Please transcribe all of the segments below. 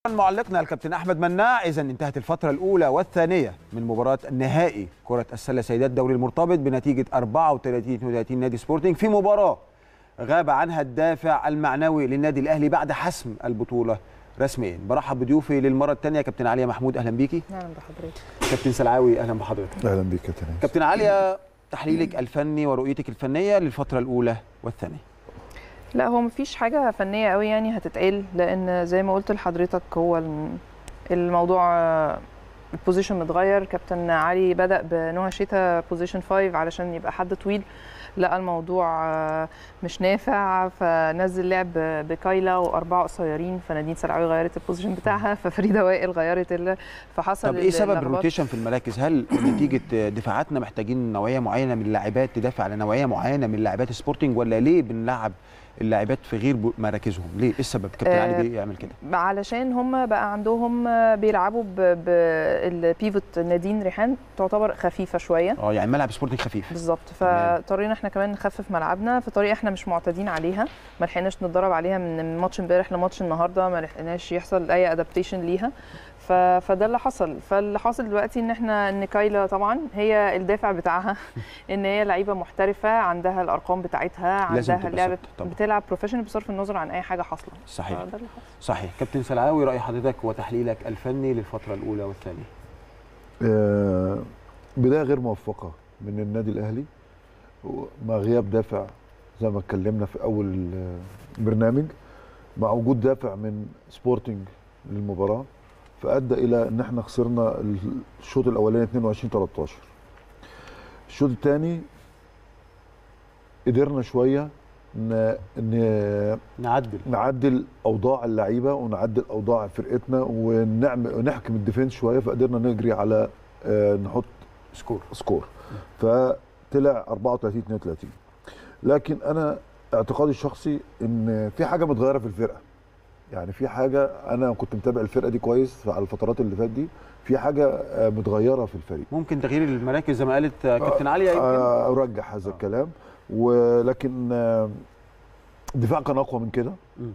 معلقنا الكابتن احمد مناع اذا انتهت الفتره الاولى والثانيه من مباراه النهائي كره السله سيدات دوري المرتبط بنتيجه 34 32 نادي سبورتنج في مباراه غاب عنها الدافع المعنوي للنادي الاهلي بعد حسم البطوله رسميا برحب بضيوفي للمره الثانيه كابتن عليا محمود اهلا بيكي اهلا بحضرتك كابتن سلعاوي اهلا بحضرتك اهلا بيك يا تنين كابتن عليا تحليلك الفني ورؤيتك الفنيه للفتره الاولى والثانيه لا هو مفيش حاجه فنيه قوي يعني هتتقال لان زي ما قلت لحضرتك هو الم- الموضوع آه، البوزيشن متغير كابتن علي بدا بنوها شيتا بوزيشن 5 علشان يبقى حد طويل لقى الموضوع آه، مش نافع فنزل لعب بكايلا واربعه قصيرين فنادين سلعوي غيرت البوزيشن بتاعها ففريده وائل غيرت ال... فحصل طب ايه سبب اللخبطة. الروتيشن في المراكز هل نتيجه دفاعاتنا محتاجين نوعيه معينه من اللاعبات تدافع على نوعيه معينه من لاعبات سبورتنج ولا ليه بنلعب اللاعبات في غير ب- مراكزهم ليه ايه السبب كابتن آه، علي بيعمل كده علشان هم بقى عندهم بيلعبوا بالبيفوت نادين ريحان تعتبر خفيفه شويه اه يعني ملعب سبورتنج خفيف بالظبط تمام. فطريقنا احنا كمان نخفف ملعبنا في طريقه احنا مش معتادين عليها ما لحقناش نتدرب عليها من ماتش امبارح لماتش النهارده ما لحقناش يحصل اي ادابتيشن ليها ف... فده اللي حصل فاللي حاصل دلوقتي ان احنا ان كايلا طبعا هي الدافع بتاعها ان هي لعيبه محترفه عندها الارقام بتاعتها لازم عندها تبقى اللعبه ثابتة طبعا. بتلعب بروفيشنال بصرف النظر عن اي حاجه حاصله صحيح فده اللي حصل صحيح كابتن سلعاوي راي حضرتك وتحليلك الفني للفتره الاولى والثانيه آه، بدايه غير موفقه من النادي الاهلي مع غياب دافع زي ما اتكلمنا في اول البرنامج مع وجود دافع من سبورتنج للمباراه فادى الى ان احنا خسرنا الشوط الاولاني 22 13 الشوط الثاني قدرنا شويه ان ان نعدل نعدل اوضاع اللعيبه ونعدل اوضاع فرقتنا ونعمل ونحكم الديفنس شويه فقدرنا نجري على آه، نحط سكور سكور فطلع 34 32 لكن انا اعتقادي الشخصي ان في حاجه متغيره في الفرقه يعني في حاجه انا كنت متابع الفرقه دي كويس على الفترات اللي فاتت دي في حاجه آه، متغيره في الفريق ممكن تغيير المراكز زي ما قالت آه، كابتن عليا يمكن آه، ارجح هذا آه. الكلام ولكن آه، الدفاع كان اقوى من كده مم.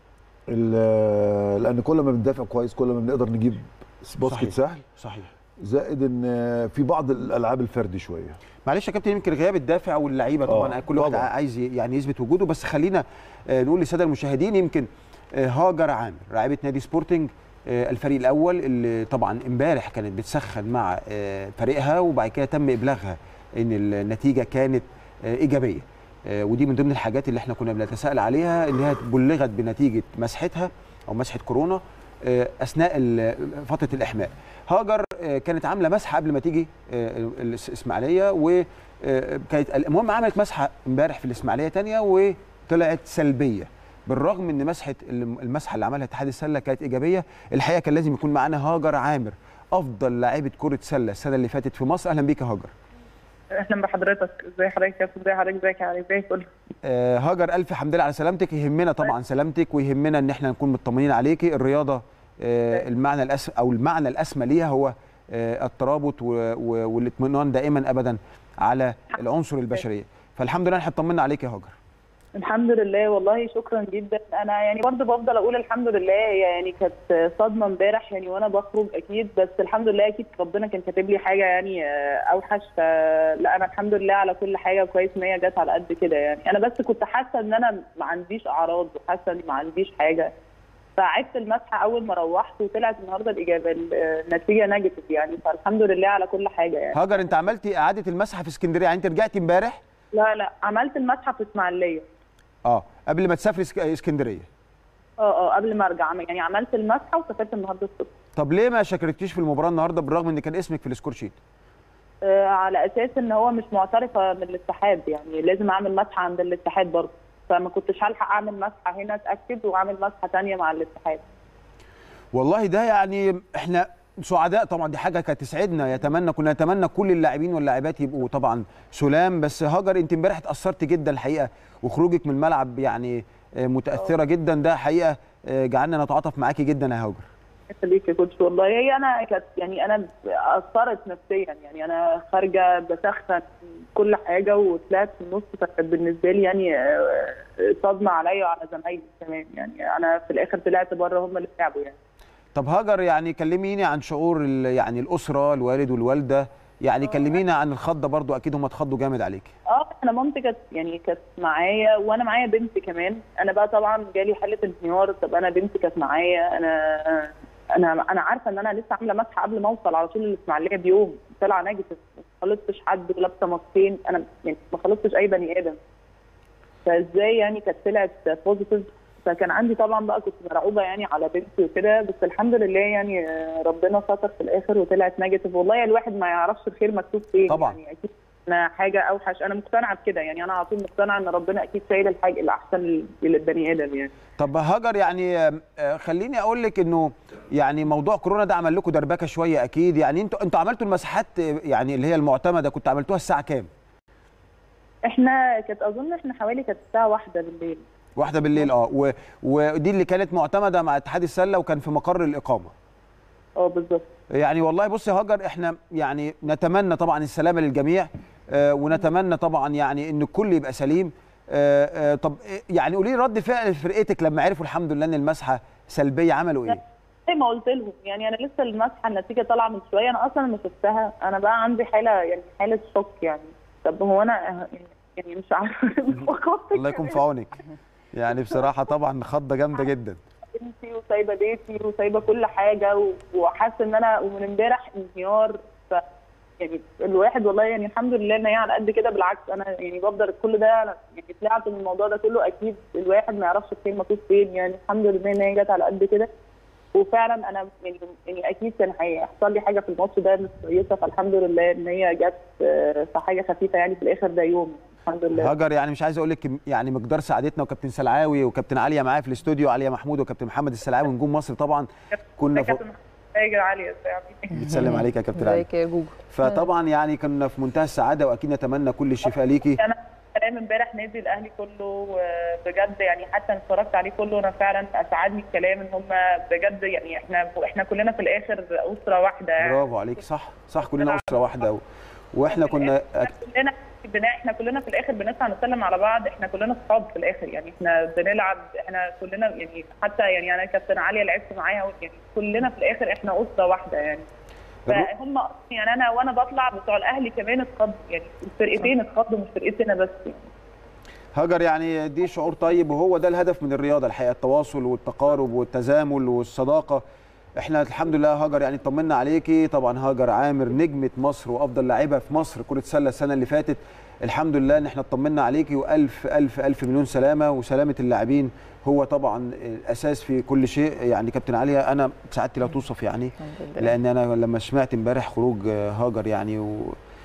ال- لان كل ما بندافع كويس كل ما بنقدر نجيب باسكت صحيح. سهل صحيح زائد ان آه، في بعض الالعاب الفردي شويه معلش يا كابتن يمكن غياب الدافع واللعيبه طبعا آه، كل واحد طبعاً. عايز ي- يعني يثبت وجوده بس خلينا آه، نقول للساده المشاهدين يمكن آه، هاجر عامر لاعبه نادي سبورتنج آه، الفريق الاول اللي طبعا امبارح كانت بتسخن مع آه، فريقها وبعد كده تم ابلاغها ان النتيجه كانت آه، ايجابيه آه، ودي من ضمن الحاجات اللي احنا كنا بنتساءل عليها ان هي بلغت بنتيجه مسحتها او مسحه كورونا آه، اثناء ال- فتره الاحماء هاجر آه، كانت عامله مسحه قبل ما تيجي آه، الاسماعيليه و آه، كانت المهم عملت مسحه امبارح في الاسماعيليه تانية وطلعت سلبيه بالرغم ان مسحه المسحه اللي عملها اتحاد السله كانت ايجابيه الحقيقه كان لازم يكون معانا هاجر عامر افضل لاعيبه كره سله السنه اللي فاتت في مصر اهلا بيك يا هاجر اهلا بحضرتك ازي حضرتك يا ازي حضرتك ازيك يا علي ازي كل آه، هاجر الف حمد لله على سلامتك يهمنا طبعا سلامتك ويهمنا ان احنا نكون مطمنين عليكي الرياضه آه، المعنى الأس او المعنى الاسمى ليها هو آه، الترابط و- و- والاطمئنان دائما ابدا على العنصر البشريه فالحمد لله احنا اطمنا عليك يا هاجر الحمد لله والله شكرا جدا انا يعني برضه بفضل اقول الحمد لله هي يعني كانت صدمه امبارح يعني وانا بخرج اكيد بس الحمد لله اكيد ربنا كان كاتب لي حاجه يعني آه، اوحش فلا انا الحمد لله على كل حاجه كويس ان هي جت على قد كده يعني انا بس كنت حاسه ان انا ما عنديش اعراض وحاسه اني ما عنديش حاجه فعدت المسحه اول ما روحت وطلعت النهارده الاجابه النتيجه نيجاتيف يعني فالحمد لله على كل حاجه يعني هاجر انت عملتي اعاده المسحه في اسكندريه يعني انت رجعتي امبارح لا لا عملت المسحه في اسماعيليه اه قبل ما تسافري اسك- اسكندريه اه اه قبل ما ارجع يعني عملت المسحه وسافرت النهارده الصبح طب ليه ما شاركتيش في المباراه النهارده بالرغم ان كان اسمك في السكور شيت آه على اساس ان هو مش معترفه من الاتحاد يعني لازم اعمل مسحه عند الاتحاد برضه فما كنتش هلحق اعمل مسحه هنا اتاكد واعمل مسحه ثانيه مع الاتحاد والله ده يعني احنا سعداء طبعا دي حاجه كانت تسعدنا يتمنى كنا نتمنى كل اللاعبين واللاعبات يبقوا طبعا سلام بس هاجر انت امبارح اتاثرت جدا الحقيقه وخروجك من الملعب يعني آه، متاثره جدا ده حقيقه آه، جعلنا نتعاطف معاكي جدا يا هاجر خليك يا كوتش والله هي انا كانت يعني انا اثرت نفسيا يعني انا خارجه بسخن كل حاجه وطلعت في النص فكانت بالنسبه لي يعني آه، صدمه عليا وعلى زمايلي كمان يعني انا في الاخر طلعت بره هم اللي تعبوا يعني طب هاجر يعني كلميني عن شعور ال- يعني الاسره الوالد والوالده يعني كلمينا عن الخضه برضو اكيد هم اتخضوا جامد عليك اه انا مامتي كانت يعني كانت معايا وانا معايا بنتي كمان انا بقى طبعا جالي حاله انهيار طب انا بنتي كانت معايا انا انا انا عارفه ان انا لسه عامله مسحه قبل ما اوصل على طول الاسماعيليه بيوم طلع نيجاتيف ما خلطتش حد ولابسه ماسكين انا يعني ما خلطتش اي بني ادم فازاي يعني كانت طلعت بوزيتيف فكان عندي طبعا بقى كنت مرعوبه يعني على بنتي وكده بس الحمد لله يعني آه، ربنا ستر في الاخر وطلعت نيجاتيف والله الواحد ما يعرفش الخير مكتوب فين طبعاً. يعني اكيد انا حاجه اوحش انا مقتنعه بكده يعني انا على طول مقتنعه ان ربنا اكيد شايل الحاجه الاحسن للبني ادم يعني طب هاجر يعني آم، آه، خليني اقول لك انه يعني موضوع كورونا ده عمل لكم دربكه شويه اكيد يعني انتوا انتوا عملتوا المساحات آه، يعني اللي هي المعتمده كنت عملتوها الساعه كام؟ احنا كانت اظن احنا حوالي كانت الساعه واحدة بالليل واحدة بالليل اه و- ودي اللي كانت معتمده مع اتحاد السله وكان في مقر الاقامه اه بالظبط يعني والله بص يا هاجر احنا يعني نتمنى طبعا السلامه للجميع آه، ونتمنى طبعا يعني ان الكل يبقى سليم آه، آه، طب آه، يعني قولي لي رد فعل فرقتك لما عرفوا الحمد لله ان المسحه سلبيه عملوا ايه؟ زي ما قلت لهم يعني انا لسه المسحه النتيجه طالعه من شويه انا اصلا ما شفتها انا بقى عندي حاله يعني حاله شوك يعني طب هو انا يعني مش عارفه الله يكون في عونك يعني بصراحه طبعا خضه جامده جدا بنتي وسايبه بيتي وسايبه كل حاجه و- وحاسه ان انا ومن امبارح انهيار ف يعني الواحد والله يعني الحمد لله ان هي على قد كده بالعكس انا يعني بفضل كل ده أنا يعني طلعت من الموضوع ده كله اكيد الواحد ما يعرفش الخير مكتوب فين يعني الحمد لله ان هي جت على قد كده وفعلا انا يعني يعني اكيد كان هيحصل لي حاجه في الماتش ده مش كويسه فالحمد لله ان هي جت آه، في حاجه خفيفه يعني في الاخر ده يوم الحمد لله هاجر يعني مش عايز اقول لك يعني مقدار سعادتنا وكابتن سلعاوي وكابتن عليا معايا في الاستوديو عليا محمود وكابتن محمد السلعاوي نجوم مصر طبعا كنا ده فوق كابتن حاجه عاليه ازاي بتسلم عليك يا كابتن علي ازيك يا جوجو فطبعا يعني كنا في منتهى السعاده واكيد نتمنى كل الشفاء ليكي انا كلام امبارح نادي الاهلي كله بجد يعني حتى أنا اتفرجت عليه كله انا فعلا اسعدني الكلام ان هم بجد يعني احنا احنا كلنا في الاخر اسره واحده يعني برافو عليك صح صح كلنا اسره واحده و... واحنا كنا كلنا بنا احنا كلنا في الاخر بنسعى نسلم على بعض احنا كلنا اصحاب في الاخر يعني احنا بنلعب احنا كلنا يعني حتى يعني انا كابتن عليا لعبت معاها يعني كلنا في الاخر احنا اسره واحده يعني فهم يعني انا وانا بطلع بتوع الاهلي كمان اتخضوا يعني الفرقتين اتخضوا مش فرقتنا بس يعني هاجر يعني دي شعور طيب وهو ده الهدف من الرياضه الحقيقه التواصل والتقارب والتزامل والصداقه احنا الحمد لله هاجر يعني طمنا عليكي طبعا هاجر عامر نجمه مصر وافضل لاعبه في مصر كره سله السنه اللي فاتت الحمد لله ان احنا اطمنا عليكي والف الف الف مليون سلامه وسلامه اللاعبين هو طبعا الاساس في كل شيء يعني كابتن عليا انا سعادتي لا توصف يعني الحمد لله لان انا لما سمعت امبارح خروج هاجر يعني و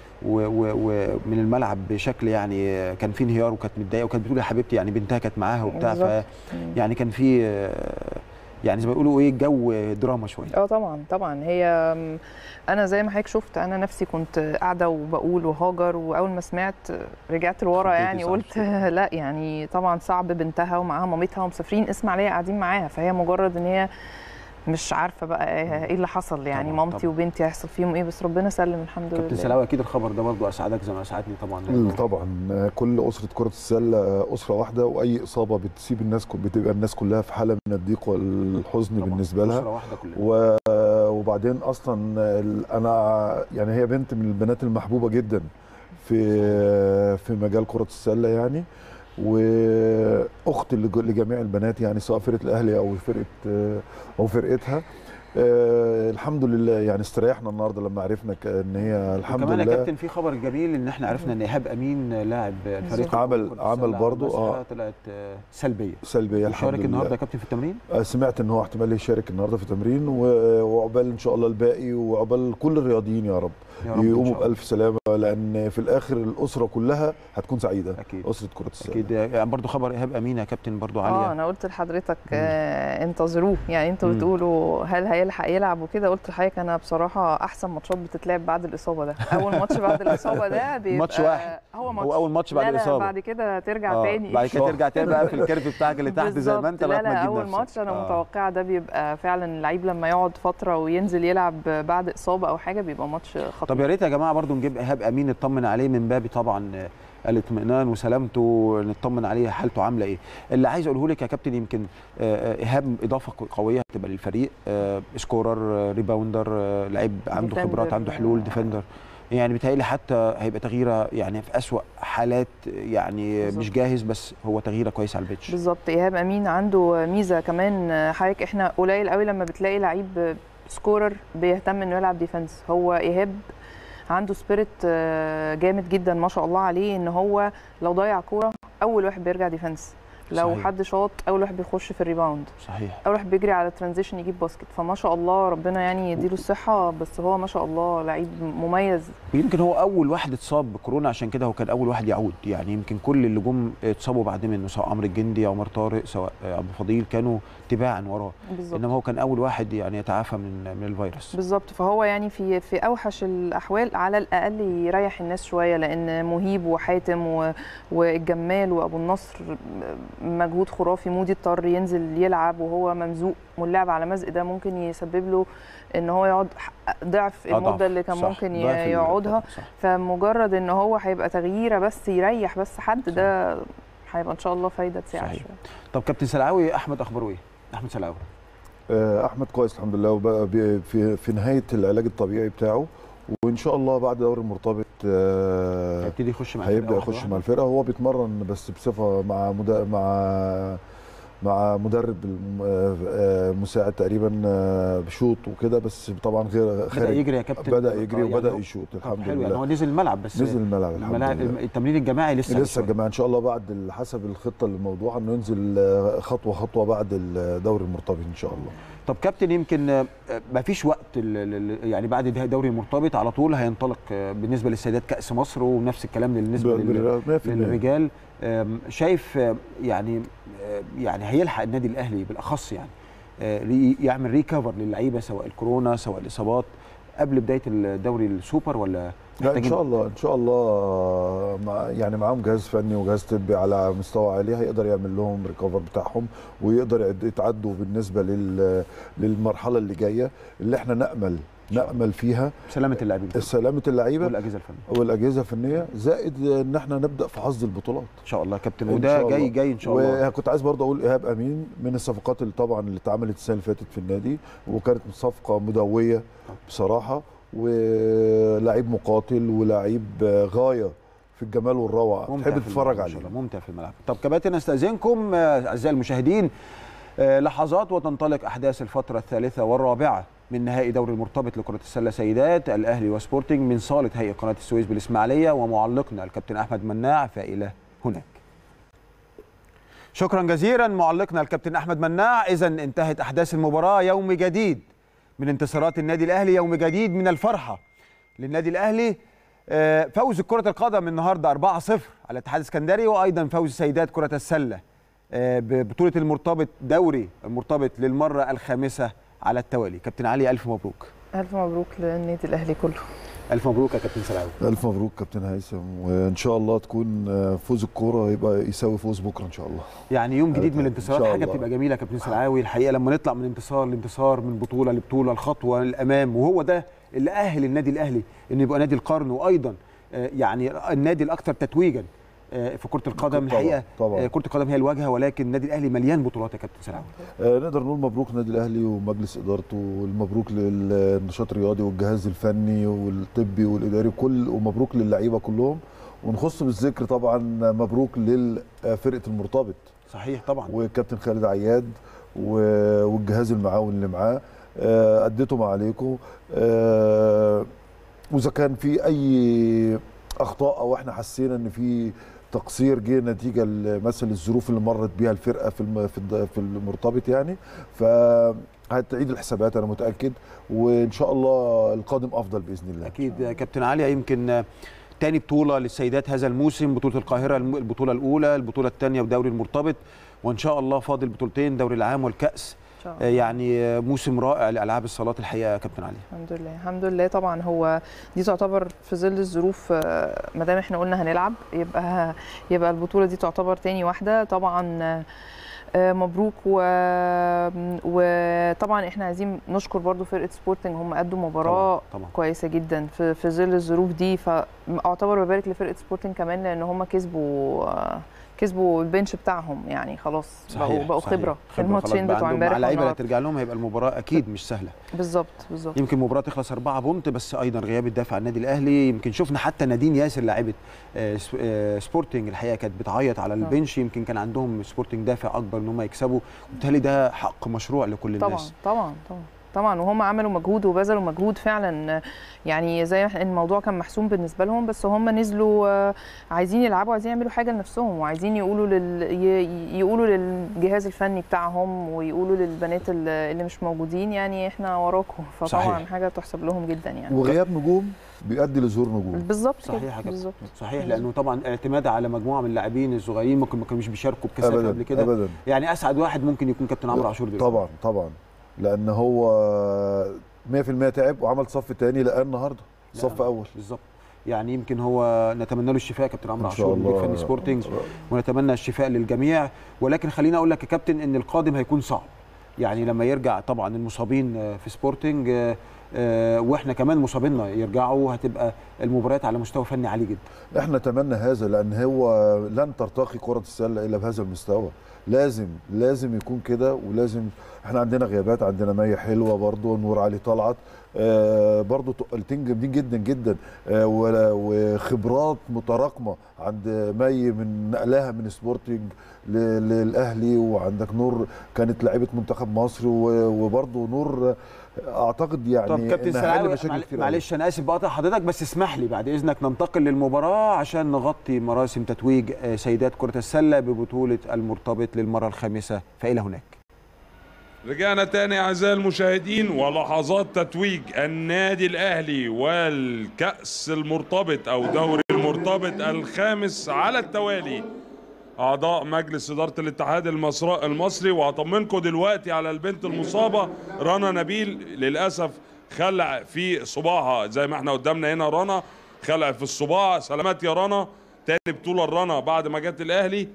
ومن الملعب بشكل يعني كان في انهيار وكانت متضايقه وكانت بتقول يا حبيبتي يعني بنتها كانت معاها وبتاع ف بالظبط. يعني كان في يعني زي ما بيقولوا ايه جو دراما شويه اه طبعا طبعا هي م، انا زي ما حضرتك شفت انا نفسي كنت قاعده وبقول وهاجر واول ما سمعت رجعت لورا خضيتي يعني صح قلت شوية. لا يعني طبعا صعب بنتها ومعاها مامتها ومسافرين اسماعيليه قاعدين معاها فهي مجرد ان هي مش عارفه بقى ايه اللي حصل يعني طبعاً، مامتي طبعاً. وبنتي هيحصل فيهم ايه بس ربنا سلم الحمد كابتن لله سلاوي اكيد الخبر ده برضو اسعدك زي ما اسعدني طبعا طبعا كل اسره كره السله اسره واحده واي اصابه بتسيب الناس بتبقى الناس كلها في حاله من الضيق والحزن طبعاً. بالنسبه لها اسره واحده كلنا و- وبعدين اصلا ال- انا يعني هي بنت من البنات المحبوبه جدا في في مجال كره السله يعني واخت لج- لجميع البنات يعني سواء فرقه الاهلي او فرقه او فرقتها آه، الحمد لله يعني استريحنا النهارده لما عرفنا ك- ان هي الحمد كمان يا لله كابتن في خبر جميل ان احنا عرفنا ان ايهاب امين لاعب الفريق عمل- كرة عمل السلة برضو، المسحة آه. طلعت آه، سلبيه سلبيه الحمد يشارك النهارده لله يا كابتن في التمرين آه، سمعت ان هو احتمال يشارك النهارده في تمرين و- وعقبال ان شاء الله الباقي وعقبال كل الرياضيين يا رب يا رب إن يقوموا شاء الله. بالف سلامه لان في الاخر الاسره كلها هتكون سعيده اكيد اسره كره السله اكيد يعني برضو خبر ايهاب امين يا كابتن برضو اه عاليه انا قلت لحضرتك آه انتظروه يعني انتوا مم. بتقولوا هل هيلحق يلعب وكده قلت لحضرتك انا بصراحه احسن ماتشات بتتلعب بعد الاصابه ده اول ماتش بعد الاصابه ده بيبقى ماتش واحد. هو ماتش هو اول ماتش بعد لا لا الاصابه بعد كده ترجع آه، تاني بعد كده ترجع تاني بقى في الكيرف بتاعك اللي تحت زي ما انت بالظبط. بقى لا ما لا تجيب اول نفسك. ماتش انا آه. متوقعه ده بيبقى فعلا اللعيب لما يقعد فتره وينزل يلعب بعد اصابه او حاجه بيبقى ماتش خطير طب يا ريت يا جماعه برضو نجيب ايهاب امين نطمن عليه من باب طبعا الاطمئنان وسلامته نطمن عليه حالته عامله ايه اللي عايز اقوله لك يا كابتن يمكن آه، آه، ايهاب اضافه قويه هتبقى للفريق آه، سكورر آه، ريباوندر آه، لعيب عنده ديفندر. خبرات عنده حلول ديفندر يعني بيتهيألي حتى هيبقى تغييره يعني في أسوأ حالات يعني بالظبط. مش جاهز بس هو تغييره كويس على البيتش بالظبط ايهاب امين عنده ميزه كمان حضرتك احنا قليل قوي لما بتلاقي لعيب سكورر بيهتم انه يلعب ديفنس هو ايهاب عنده سبيريت جامد جدا ما شاء الله عليه ان هو لو ضيع كوره اول واحد بيرجع ديفنس لو صحيح. حد شاط اول واحد بيخش في الريباوند صحيح اول واحد بيجري على الترانزيشن يجيب باسكت فما شاء الله ربنا يعني يديله الصحه بس هو ما شاء الله لعيب مميز ويمكن هو اول واحد اتصاب بكورونا عشان كده هو كان اول واحد يعود يعني يمكن كل اللي جم اتصابوا بعد منه سواء عمرو الجندي عمر طارق سواء ابو فضيل كانوا تباعا وراه بالظبط انما هو كان اول واحد يعني يتعافى من من الفيروس بالظبط فهو يعني في في اوحش الاحوال على الاقل يريح الناس شويه لان مهيب وحاتم و- والجمال وابو النصر مجهود خرافي مودي اضطر ينزل يلعب وهو ممزوق واللعب على مزق ده ممكن يسبب له ان هو يقعد ح- ضعف أضعف. المده اللي كان صح، ممكن ي- ضعف ال- يقعدها صح. فمجرد ان هو هيبقى تغييره بس يريح بس حد صح. ده هيبقى ان شاء الله فايده تساعد صحيح. شويه طب كابتن سلعاوي احمد اخباره ايه احمد سلعاوي آه، احمد كويس الحمد لله وبقى بي- في في نهايه العلاج الطبيعي بتاعه وان شاء الله بعد دوري المرتبط آه، هيبتدي يخش مع الفرقة هيبدا واحدة يخش واحدة. مع الفرقه هو بيتمرن بس بصفه مع مدا مع مع مدرب الم- آه، آه، مساعد تقريبا آه، بشوط وكده بس طبعا غير بدا خارج يجري يا كابتن بدا يجري آه، وبدا يعني يشوط طب الحمد حلو يعني هو لله نزل الملعب بس نزل الملعب الحمد الملاعب لله التمرين الجماعي لسه لسه الجماعه ان شاء الله بعد ال- حسب الخطه الموضوعه انه ينزل آه، خطوه خطوه بعد الدوري المرتبط ان شاء الله طب كابتن يمكن ما فيش وقت ال- ال- يعني بعد ده دوري المرتبط على طول هينطلق آه، بالنسبه للسيدات كاس مصر ونفس الكلام بالنسبه لل- بال- 100% للرجال آم، شايف آه، يعني آه، يعني هيلحق النادي الاهلي بالاخص يعني آه، ري- يعمل ريكفر للعيبه سواء الكورونا سواء الاصابات قبل بدايه الدوري السوبر ولا لا ان محتاجين- شاء الله ان شاء الله مع يعني معاهم جهاز فني وجهاز طبي على مستوى عالي هيقدر يعمل لهم ريكفر بتاعهم ويقدر يعد- يتعدوا بالنسبه لل للمرحله اللي جايه اللي احنا نامل نامل فيها سلامه اللاعبين سلامه اللعيبه والاجهزه الفنيه والاجهزه الفنيه زائد ان احنا نبدا في حظ البطولات ان شاء الله يا كابتن إن وده شاء جاي الله. جاي ان شاء الله وكنت عايز برضه اقول ايهاب امين من الصفقات اللي طبعا اللي اتعملت السنه اللي فاتت في النادي وكانت صفقه مدويه بصراحه ولاعيب مقاتل ولاعيب غايه في الجمال والروعه ممتع تحب في تتفرج الملعب إن شاء عليه الله، ممتع في الملعب طب كباتن استاذنكم آه، اعزائي المشاهدين آه، لحظات وتنطلق احداث الفتره الثالثه والرابعه من نهائي دوري المرتبط لكره السله سيدات الاهلي وسبورتنج من صاله هيئه قناه السويس بالاسماعيليه ومعلقنا الكابتن احمد مناع فالى هناك شكرا جزيلا معلقنا الكابتن احمد مناع اذا انتهت احداث المباراه يوم جديد من انتصارات النادي الاهلي يوم جديد من الفرحه للنادي الاهلي آه، فوز كره القدم النهارده 4-0 على الاتحاد السكندري وايضا فوز سيدات كره السله آه، ببطوله المرتبط دوري المرتبط للمره الخامسه على التوالي كابتن علي الف مبروك الف مبروك للنادي الاهلي كله الف مبروك يا كابتن سلاوي الف مبروك كابتن هيثم وان شاء الله تكون فوز الكوره يبقى يساوي فوز بكره ان شاء الله يعني يوم جديد من إن الانتصارات شاء حاجه الله. بتبقى جميله يا كابتن سلعاوي الحقيقه لما نطلع من انتصار لانتصار من بطوله لبطوله الخطوه للامام وهو ده اللي اهل النادي الاهلي انه يبقى نادي القرن وايضا آه، يعني النادي الاكثر تتويجا آه، في كره القدم طبعاً، الحقيقه طبعاً. آه، كره القدم هي الواجهه ولكن النادي الاهلي مليان بطولات يا كابتن سلعاوي آه، نقدر نقول مبروك نادي الاهلي ومجلس ادارته والمبروك للنشاط الرياضي والجهاز الفني والطبي والاداري كل ومبروك للعيبه كلهم ونخص بالذكر طبعا مبروك لفرقه المرتبط صحيح طبعا والكابتن خالد عياد و- والجهاز المعاون اللي معاه آه، اديتوا ما عليكم آه، واذا كان في اي اخطاء او احنا حسينا ان في تقصير جه نتيجه ل- مثلا الظروف اللي مرت بيها الفرقه في الم- في الد- في المرتبط يعني ف هتعيد الحسابات انا متاكد وان شاء الله القادم افضل باذن الله اكيد يا كابتن علي يمكن آه، تاني بطوله للسيدات هذا الموسم بطوله القاهره الم- البطوله الاولى البطوله الثانيه ودوري المرتبط وان شاء الله فاضل بطولتين دوري العام والكاس ان شاء آه، الله يعني آه، موسم رائع لالعاب الصالات الحقيقه يا كابتن علي الحمد لله الحمد لله طبعا هو دي تعتبر في ظل الظروف آه، ما دام احنا قلنا هنلعب يبقى يبقى البطوله دي تعتبر تاني واحده طبعا آه، آه، مبروك و... وطبعا احنا عايزين نشكر برضو فرقه سبورتنج هم قدوا مباراه طبعا طبعا كويسه جدا في في ظل الظروف دي فاعتبر ببارك لفرقه سبورتنج كمان لان هم كسبوا آه، كسبوا البنش بتاعهم يعني خلاص بقوا صحيح بقوا صحيح. خبره في خبرة الماتشين خلاص بقى بتوع عندهم امبارح مع اللعيبه اللي والنهارده هترجع لهم هيبقى المباراه اكيد مش سهله بالظبط بالظبط يمكن المباراه تخلص 4 بونت بس ايضا غياب الدافع عن النادي الاهلي يمكن شفنا حتى نادين ياسر لاعبه آه، س- آه، سبورتنج الحقيقه كانت بتعيط على البنش يمكن كان عندهم سبورتنج دافع اكبر ان هم يكسبوا وبالتالي ده حق مشروع لكل طبعا الناس طبعا طبعا طبعا وهم عملوا مجهود وبذلوا مجهود فعلا يعني زي ما إحنا- الموضوع كان محسوم بالنسبه لهم بس هم نزلوا آه، عايزين يلعبوا عايزين يعملوا حاجه لنفسهم وعايزين يقولوا لل... ي- يقولوا للجهاز الفني بتاعهم ويقولوا للبنات ال- اللي مش موجودين يعني احنا وراكم فطبعا صحيح. حاجه تحسب لهم جدا يعني وغياب نجوم بيؤدي لظهور نجوم بالظبط صحيح كده، يا كابتن. بالظبط صحيح لانه طبعا اعتماد على مجموعه من اللاعبين الصغيرين ممكن ما كانوش بيشاركوا بكثافه قبل ابدا كده ابدا يعني اسعد واحد ممكن يكون كابتن عمرو عاشور دلوقتي. طبعا طبعا لان هو 100% تعب وعمل صف تاني لقاه النهارده صف اول بالظبط يعني يمكن هو نتمنى له الشفاء يا كابتن عمرو إن شاء عاشور مدير الله. فني سبورتنج ونتمنى الشفاء للجميع ولكن خليني اقول لك يا كابتن ان القادم هيكون صعب يعني لما يرجع طبعا المصابين آه، في سبورتنج آه، آه، واحنا كمان مصابينا يرجعوا هتبقى المباريات على مستوى فني عالي جدا احنا نتمنى هذا لان هو لن ترتقي كره السله الا بهذا المستوى لازم لازم يكون كده ولازم احنا عندنا غيابات عندنا مي حلوه برضو نور علي طلعت آه برضو تقلتين جامدين جدا جدا آه ولا- وخبرات متراكمه عند مي من نقلها من سبورتنج ل- للاهلي وعندك نور كانت لعيبه منتخب مصر و- وبرضو نور آه، اعتقد يعني طب كابتن إنها حل سلاوي مشاكل معل- كتير أوي. معلش انا اسف بقطع حضرتك بس اسمح لي بعد اذنك ننتقل للمباراه عشان نغطي مراسم تتويج آه، سيدات كره السله ببطوله المرتبط للمره الخامسه فالى هناك رجعنا تاني اعزائي المشاهدين ولحظات تتويج النادي الاهلي والكاس المرتبط او دوري المرتبط الخامس على التوالي اعضاء مجلس اداره الاتحاد المصر- المصري وهطمنكم دلوقتي على البنت المصابه رنا نبيل للاسف خلع في صباعها زي ما احنا قدامنا هنا رنا خلع في الصباع سلامات يا رنا تاني بطوله رنا بعد ما جت الاهلي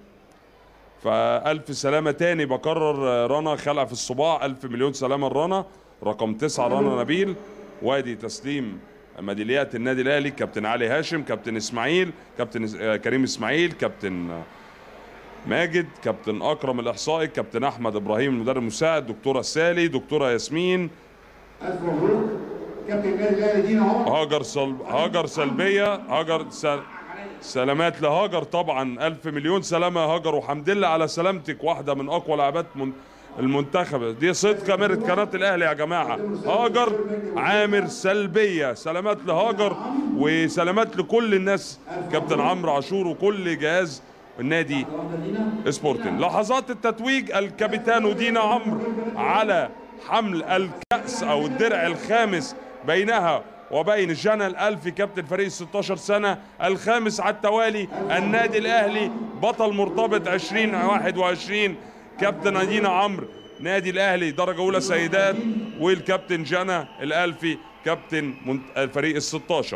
فألف سلامة تاني بكرر آه، رنا خلع في الصباع ألف مليون سلامة لرنا رقم تسعة رنا نبيل وادي تسليم ميداليات النادي الأهلي كابتن علي هاشم كابتن إسماعيل كابتن إس- آه، كريم إسماعيل كابتن آه، ماجد كابتن أكرم الإحصائي كابتن أحمد إبراهيم المدرب المساعد دكتورة سالي دكتورة ياسمين ألف مبروك كابتن النادي الأهلي دينا عمر هاجر سل... هاجر سلبيه هاجر سل... سلامات لهاجر طبعا الف مليون سلامه يا هاجر وحمد لله على سلامتك واحده من اقوى لاعبات من... المنتخب دي صيد كاميرا قناه الاهلي يا جماعه هاجر عامر سلبيه سلامات لهاجر وسلامات لكل الناس كابتن عمرو عاشور وكل جهاز النادي سبورتنج لحظات التتويج الكابيتان دينا عمرو على حمل الكأس أو الدرع الخامس بينها وبين جنى الألفي كابتن فريق 16 سنة الخامس على التوالي النادي الأهلي بطل مرتبط 2021 كابتن دينا عمرو نادي الأهلي درجة أولى سيدات والكابتن جنى الألفي كابتن منت- الفريق ال 16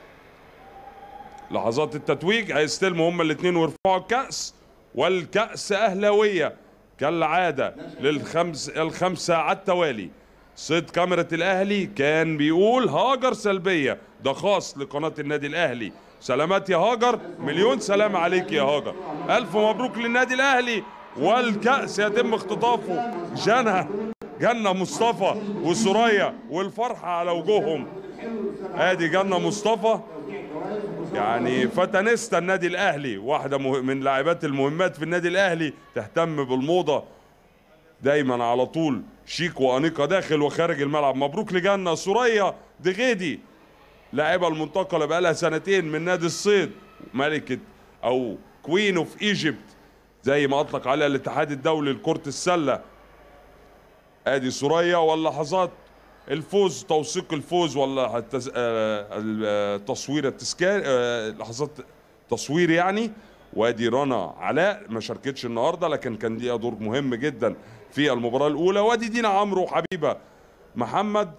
لحظات التتويج هيستلموا هما الاثنين ويرفعوا الكأس والكأس أهلاوية كالعادة للخمس الخمسة على التوالي صيد كاميرا الأهلي كان بيقول هاجر سلبية ده خاص لقناة النادي الأهلي سلامات يا هاجر مليون سلام عليك يا هاجر ألف مبروك للنادي الأهلي والكأس يتم اختطافه جنى جنة مصطفى وسوريا والفرحة على وجوههم ادي جنة مصطفى يعني فتنستا النادي الاهلي واحده مه- من لاعبات المهمات في النادي الاهلي تهتم بالموضه دايما على طول شيك وانيقه داخل وخارج الملعب مبروك لجنه سوريا دغيدي لاعبه المنتقله بقالها سنتين من نادي الصيد ملكه او كوين اوف ايجيبت زي ما اطلق عليها الاتحاد الدولي لكره السله ادي سوريا واللحظات الفوز توثيق الفوز ولا التز... آه، التصوير التذكاري آه، لحظات تصوير يعني وادي رنا علاء ما شاركتش النهارده لكن كان ليها دور مهم جدا في المباراه الاولى وادي دينا عمرو وحبيبه محمد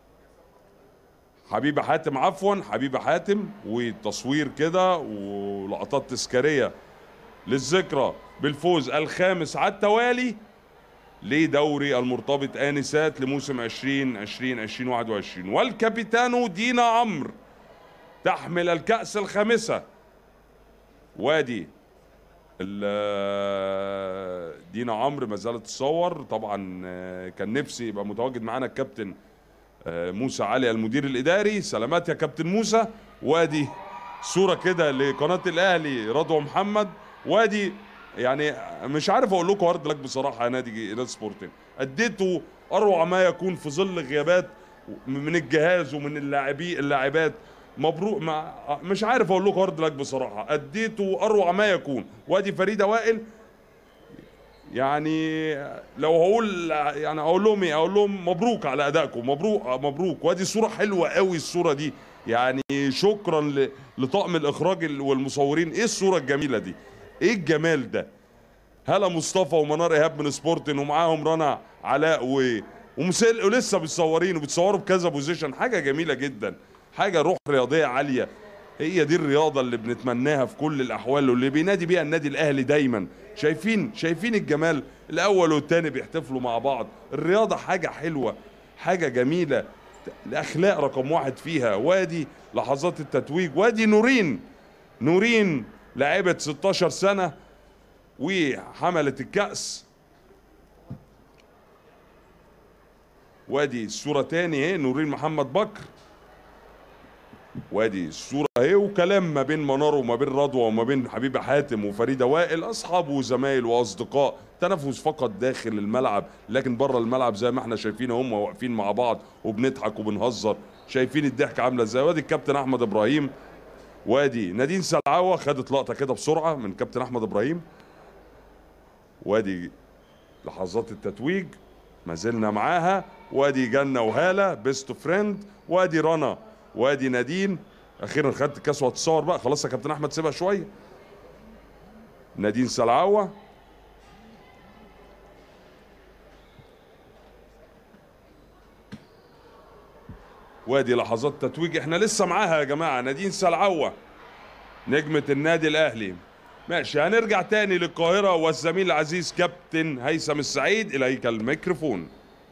حبيبه حاتم عفوا حبيبه حاتم وتصوير كده ولقطات تذكاريه للذكرى بالفوز الخامس على التوالي لدوري المرتبط آنسات لموسم 2020 2021 والكابيتانو دينا عمرو تحمل الكأس الخامسة وادي ال- دينا عمرو ما زالت تصور طبعا آه، كان نفسي يبقى متواجد معانا الكابتن آه، موسى علي المدير الاداري سلامات يا كابتن موسى وادي صوره كده لقناه الاهلي رضوى محمد وادي يعني مش عارف اقول لكم هارد لك بصراحه يا نادي نادي سبورتنج اديتوا اروع ما يكون في ظل غيابات من الجهاز ومن اللاعبين اللاعبات مبروك ما مش عارف اقول لكم هارد لك بصراحه اديتوا اروع ما يكون وادي فريده وائل يعني لو هقول يعني اقول لهم ايه اقول لهم مبروك على ادائكم مبروك مبروك وادي صوره حلوه قوي الصوره دي يعني شكرا ل- لطاقم الاخراج ال- والمصورين ايه الصوره الجميله دي ايه الجمال ده هلا مصطفى ومنار ايهاب من سبورتن ومعاهم رنا علاء و ومسل ولسه بتصورين وبتصوروا بكذا بوزيشن حاجه جميله جدا حاجه روح رياضيه عاليه هي دي الرياضه اللي بنتمناها في كل الاحوال واللي بينادي بيها النادي الاهلي دايما شايفين شايفين الجمال الاول والتاني بيحتفلوا مع بعض الرياضه حاجه حلوه حاجه جميله الاخلاق رقم واحد فيها وادي لحظات التتويج وادي نورين نورين لاعبة 16 سنة وحملت الكأس وادي الصورة تاني اهي نورين محمد بكر وادي الصورة اهي وكلام ما بين منار وما بين رضوى وما بين حبيبة حاتم وفريدة وائل أصحاب وزمايل وأصدقاء تنافس فقط داخل الملعب لكن بره الملعب زي ما احنا شايفين هم واقفين مع بعض وبنضحك وبنهزر شايفين الضحك عاملة ازاي وادي الكابتن أحمد إبراهيم وادي نادين سلعوة خدت لقطة كده بسرعة من كابتن أحمد إبراهيم وادي لحظات التتويج ما زلنا معاها وادي جنة وهالة بيست فريند وادي رنا وادي نادين اخيرا خدت الكاس وهتتصور بقى خلاص يا كابتن احمد سيبها شويه نادين سلعوه وادي لحظات تتويج احنا لسه معاها يا جماعه نادين سلعوه نجمه النادي الاهلي ماشي هنرجع تاني للقاهره والزميل العزيز كابتن هيثم السعيد اليك الميكروفون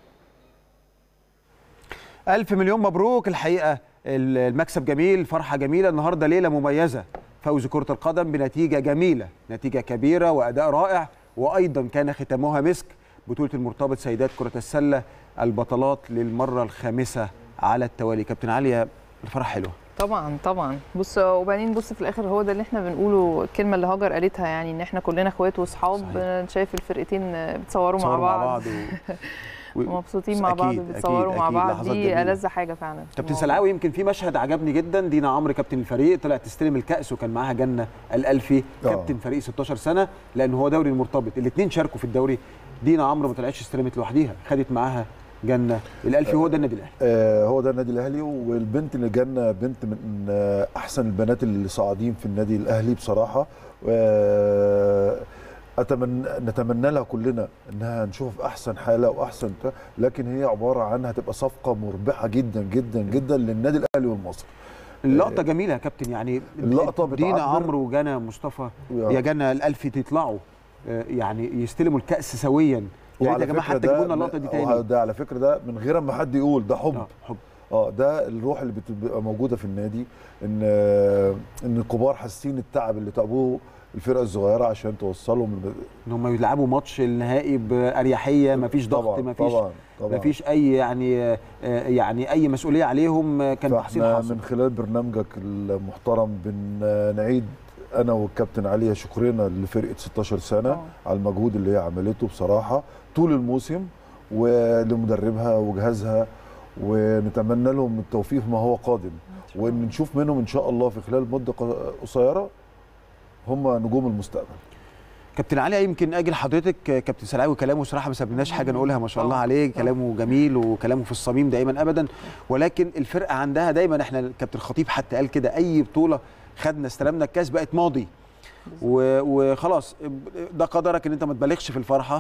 ألف مليون مبروك الحقيقة المكسب جميل فرحة جميلة النهاردة ليلة مميزة فوز كرة القدم بنتيجة جميلة نتيجة كبيرة وأداء رائع وأيضا كان ختامها مسك بطولة المرتبط سيدات كرة السلة البطلات للمرة الخامسة على التوالي كابتن عليا الفرحة حلوة طبعا طبعا بص وبعدين بص في الاخر هو ده اللي احنا بنقوله الكلمه اللي هاجر قالتها يعني ان احنا كلنا اخوات واصحاب صحيح. شايف الفرقتين بتصوروا مع تصوروا بعض و... و... ومبسوطين مع بعض أكيد، بيتصوروا أكيد، مع أكيد، بعض لحظات دي جميلة. ألذ حاجه فعلا في كابتن الموضوع. سلعاوي يمكن في مشهد عجبني جدا دينا عمرو كابتن الفريق طلعت تستلم الكأس وكان معاها جنة الألفي آه. كابتن فريق 16 سنة لأن هو دوري المرتبط الاثنين شاركوا في الدوري دينا عمرو ما طلعتش استلمت لوحديها خدت معاها جنة الألفي هو ده النادي الأهلي آه هو ده النادي الاهلي والبنت اللي جانا بنت من آه احسن البنات اللي صاعدين في النادي الاهلي بصراحه آه اتمنى نتمنى لها كلنا انها نشوفها في احسن حاله واحسن بتاع، لكن هي عباره عن هتبقى صفقه مربحه جدا جدا جدا للنادي الاهلي والمصري اللقطة جميلة يا كابتن يعني اللقطة دينا بتعبر- عمرو وجنى مصطفى يا- يا جنى الألفي تطلعوا آه، يعني يستلموا الكأس سويا يا ريت يا جماعة حتى جيبوا لنا اللقطة دي تاني ده على فكره ده من غير ما حد يقول ده حب آه، حب اه ده الروح اللي بتبقى موجوده في النادي ان آه، ان الكبار حاسين التعب اللي تعبوه الفرقه الصغيره عشان توصلهم ان هم يلعبوا ماتش النهائي باريحيه مفيش ضغط طبعا مفيش طبعا طبعا مفيش اي يعني آه، يعني اي مسؤوليه عليهم آه، كان تحصيل فاحنا حاصل من خلال برنامجك المحترم بنعيد انا والكابتن علي شكرنا لفرقه 16 سنه آه. على المجهود اللي هي عملته بصراحه طول الموسم ولمدربها وجهازها ونتمنى لهم التوفيق ما هو قادم وان نشوف منهم ان شاء الله في خلال مده ق- قصيره هم نجوم المستقبل كابتن علي يمكن اجي لحضرتك آه، كابتن سلاوي كلامه صراحه ما سابلناش حاجه نقولها ما شاء الله طبعاً، عليه طبعاً. كلامه جميل وكلامه في الصميم دائما ابدا ولكن الفرقه عندها دايما احنا الكابتن خطيب حتى قال كده اي بطوله خدنا استلمنا الكاس بقت ماضي و- وخلاص ده قدرك ان انت ما تبالغش في الفرحه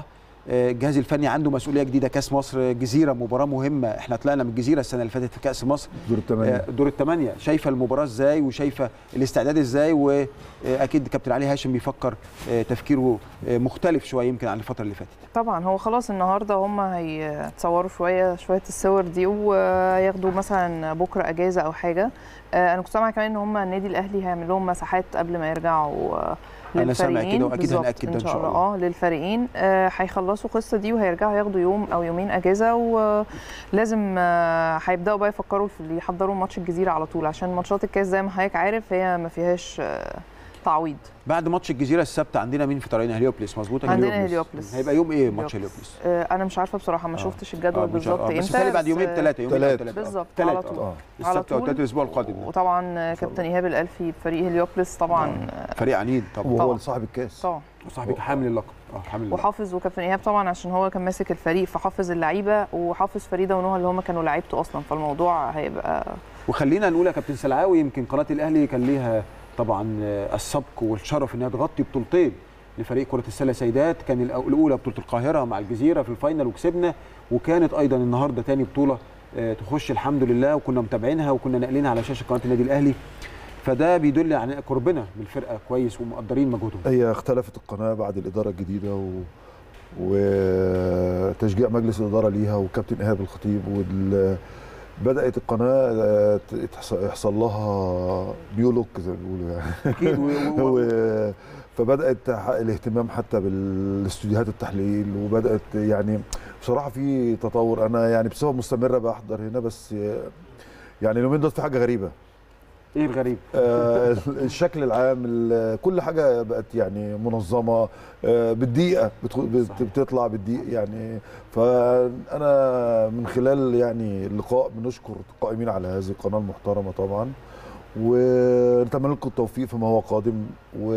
آه، الجهاز الفني عنده مسؤوليه جديده كاس مصر جزيره مباراه مهمه احنا طلعنا من الجزيره السنه اللي فاتت في كاس مصر دور الثمانيه آه، دور الثمانيه شايفه المباراه ازاي وشايفه الاستعداد ازاي واكيد كابتن علي هاشم بيفكر آه، تفكيره آه، مختلف شويه يمكن عن الفتره اللي فاتت طبعا هو خلاص النهارده هم هيتصوروا شويه شويه الصور دي وياخدوا مثلا بكره اجازه او حاجه آه، انا كنت سامعه كمان ان هم النادي الاهلي هيعمل لهم مساحات قبل ما يرجعوا آه، أنا سامع للفريقين كده وأكيد بالظبط، هنأكد ده ان شاء الله اه للفريقين آه، هيخلصوا القصه دي وهيرجعوا ياخدوا يوم او يومين اجازه ولازم آه، هيبداوا بقى يفكروا في يحضروا ماتش الجزيره على طول عشان ماتشات الكاس زي ما حضرتك عارف هي ما فيهاش آه، تعويض بعد ماتش الجزيره السبت عندنا مين في طريقنا هليوبلس مظبوط عندنا هليوبلس. هيبقى يوم ايه ماتش هليوبلس آه، انا مش عارفه بصراحه ما آه. شفتش آه، الجدول مش عارف. بالظبط آه، بس امتى بالتالي بعد يومين آه، ثلاثه يومين تلات. أو ثلاثة. بالظبط تلات، على آه. طول اه على السبت او طول. الثلاث الاسبوع القادم وطبعا كابتن ايهاب الالفي فريق هليوبلس طبعا فريق عنيد طبعا وهو طبعا. صاحب الكاس طبعا وصاحبك حامل اللقب اه حامل اللقب وحافظ وكابتن ايهاب طبعا عشان هو كان ماسك الفريق فحافظ اللعيبه وحافظ فريده ونهى اللي هم كانوا لعيبته اصلا فالموضوع هيبقى وخلينا نقول يا كابتن سلعاوي يمكن قناه الاهلي كان ليها طبعا آه، السبق والشرف انها تغطي بطولتين لفريق كره السله سيدات كان الأو- الاولى بطوله القاهره مع الجزيره في الفاينل وكسبنا وكانت ايضا النهارده تاني بطوله آه، تخش الحمد لله وكنا متابعينها وكنا ناقلينها على شاشه قناه النادي الاهلي فده بيدل على قربنا من الفرقه كويس ومقدرين مجهودهم هي اختلفت القناه بعد الاداره الجديده و... وتشجيع مجلس الاداره ليها وكابتن ايهاب الخطيب وال... بدات القناه آه، تحص- يحصل لها بيولوك زي ما بيقولوا يعني اكيد و- و- و... فبدات تح- الاهتمام حتى بالاستوديوهات التحليل وبدات يعني بصراحه في تطور انا يعني بصفه مستمره بحضر هنا بس يعني اليومين دول في حاجه غريبه ايه الغريب آه، الشكل العام ال- كل حاجه بقت يعني منظمه آه، بالدقيقه بتخ- بت- صحيح. بتطلع بالدقيقه يعني فانا من خلال يعني اللقاء بنشكر القائمين على هذه القناه المحترمه طبعا ونتمنى لكم التوفيق فيما هو قادم و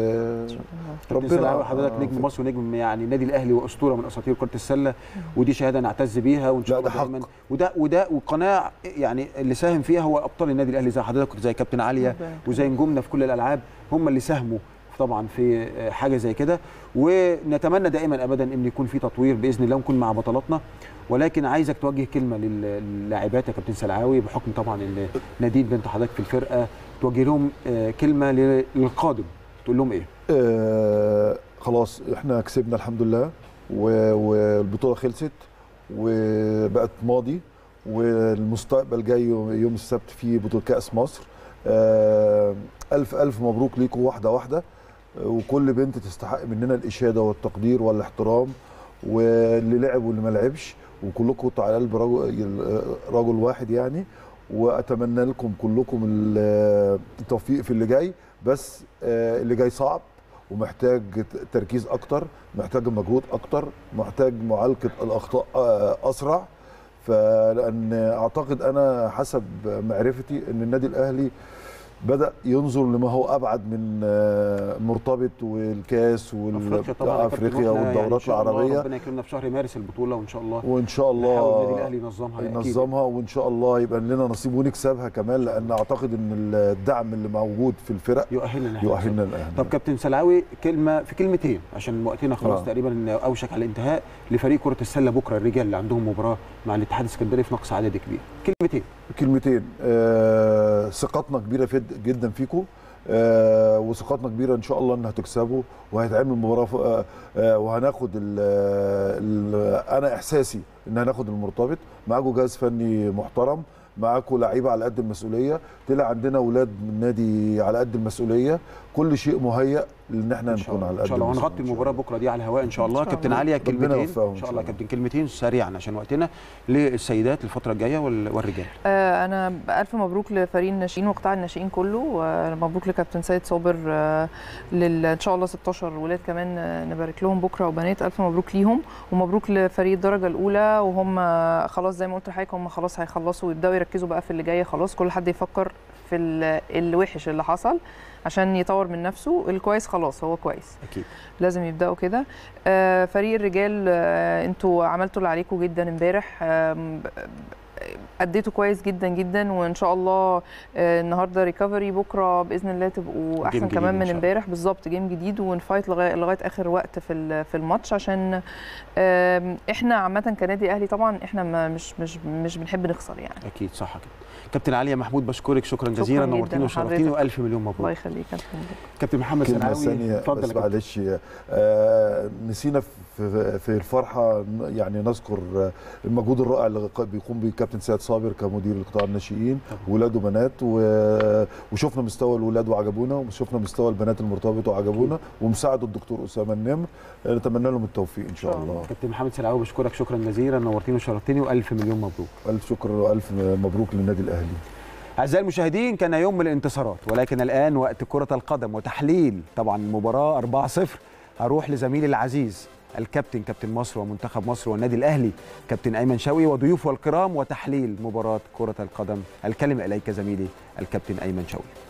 ربنا ربنا- حضرتك آه، نجم مصر ونجم يعني النادي الاهلي واسطوره من اساطير كره السله ودي شهاده نعتز بيها وان شاء لا، الله ده حق. دايما وده وده وقناه يعني اللي ساهم فيها هو ابطال النادي الاهلي زي حضرتك زي كابتن عليا ربنا وزي نجومنا في كل الالعاب هم اللي ساهموا طبعا في حاجه زي كده ونتمنى دائما ابدا ان يكون في تطوير باذن الله ونكون مع بطلاتنا ولكن عايزك توجه كلمه لل- للاعبات يا كابتن سلعاوي بحكم طبعا ان نادين بنت حضرتك في الفرقه توجه لهم آه، كلمه لل- للقادم تقول لهم ايه؟ آه خلاص احنا كسبنا الحمد لله و- والبطوله خلصت وبقت ماضي والمستقبل جاي يوم السبت في بطوله كاس مصر آه الف الف مبروك ليكم واحده واحده آه، وكل بنت تستحق مننا الاشاده والتقدير والاحترام واللي لعب واللي ما لعبش وكلكم على قلب رجل, رجل واحد يعني واتمنى لكم كلكم ال- التوفيق في اللي جاي بس آه، اللي جاي صعب ومحتاج تركيز اكتر محتاج مجهود اكتر محتاج معالجه الاخطاء آه، اسرع فلان اعتقد انا حسب معرفتي ان النادي الاهلي بدا ينظر لما هو ابعد من آه، مرتبط والكاس افريقيا طبعا يا كابتن، والافريقيا وإحنا يعني إن والدورات شاء الله العربيه ربنا يكرمنا في شهر مارس البطوله وان شاء الله وان شاء نحاول النادي الله الاهلي ينظمها أكيد. ينظمها وان شاء الله يبقى لنا نصيب ونكسبها كمان لان اعتقد ان الدعم اللي موجود في الفرق يؤهلنا إن إحنا يؤهلنا نكسب. الاهلي طب كابتن سلعاوي كلمه في كلمتين عشان وقتنا خلاص آه. تقريبا اوشك على الانتهاء لفريق كره السله بكره الرجال اللي عندهم مباراه مع الاتحاد السكندري في نقص عدد كبير كلمتين كلمتين آه ثقتنا كبيره فد- جدا فيكم آه وثقتنا كبيره ان شاء الله ان هتكسبوا وهيتعمل مباراه ف- آه آه وهناخد ال ال انا احساسي ان هناخد المرتبط معاكم جهاز فني محترم معاكم لعيبه على قد المسؤوليه طلع عندنا اولاد من نادي على قد المسؤوليه كل شيء مهيأ لان احنا ان شاء نكون الله على ان قد شاء الله المسؤولية هنغطي إن شاء المباراه الله. بكره دي على الهواء ان شاء الله إن شاء كابتن الله. عليا ربنا كلمتين يوفقهم ان إن شاء شاء الله الله. كابتن كلمتين سريعا عشان وقتنا للسيدات الفتره الجايه وال- والرجال آه، انا الف مبروك لفريق الناشئين وقطاع الناشئين كله آه، مبروك لكابتن سيد صابر آه، لل ان شاء الله 16 ولاد كمان آه، نبارك لهم بكره وبنات الف مبروك ليهم ومبروك لفريق الدرجه الاولى وهم خلاص زي ما قلت لحضرتك هم خلاص هيخلصوا ويبداوا يركزوا بقى في اللي جاي خلاص كل حد يفكر في ال- الوحش اللي حصل عشان يطور من نفسه الكويس خلاص هو كويس اكيد لازم يبداوا كده آه، فريق الرجال آه، انتوا عملتوا اللي عليكم جدا امبارح آم، اديته كويس جدا جدا وان شاء الله آه، النهارده ريكفري بكره باذن الله تبقوا احسن جديد كمان إن من شاء الله. امبارح بالظبط جيم جديد ونفايت لغايه لغايه اخر وقت في ال- في الماتش عشان آم، احنا عامه كنادي اهلي طبعا احنا ما مش مش مش بنحب نخسر يعني اكيد صح كده كابتن عليا محمود بشكرك شكرا شكراً جزيلا جداً نورتيني وشرفتيني لحضرتك. والف مليون الله مبروك يخليك يا فندم. كابتن محمد كلمة سنعاوي ثانية اتفضل بس يا كابتن. معلش آه نسينا في, في الفرحة ن- يعني نذكر آه، المجهود الرائع اللي ق- بيقوم به الكابتن سيد صابر كمدير قطاع الناشئين ولاد وبنات و- وشفنا مستوى الولاد وعجبونا وشفنا مستوى البنات المرتبط وعجبونا ومساعدة الدكتور أسامة النمر آه، نتمنى لهم التوفيق إن شاء إن شاء الله كابتن محمد سنعاوي بشكرك شكرا جزيلا نورتيني وشرفتني والف مليون مبروك ألف شكر وألف مبروك للنادي الأهلي أعزائي المشاهدين كان يوم من الانتصارات ولكن الآن وقت كرة القدم وتحليل طبعا المباراة 4-0 هروح لزميلي العزيز الكابتن كابتن مصر ومنتخب مصر والنادي الأهلي كابتن أيمن شوقي وضيوفه الكرام وتحليل مباراة كرة القدم الكلمة إليك زميلي الكابتن أيمن شوقي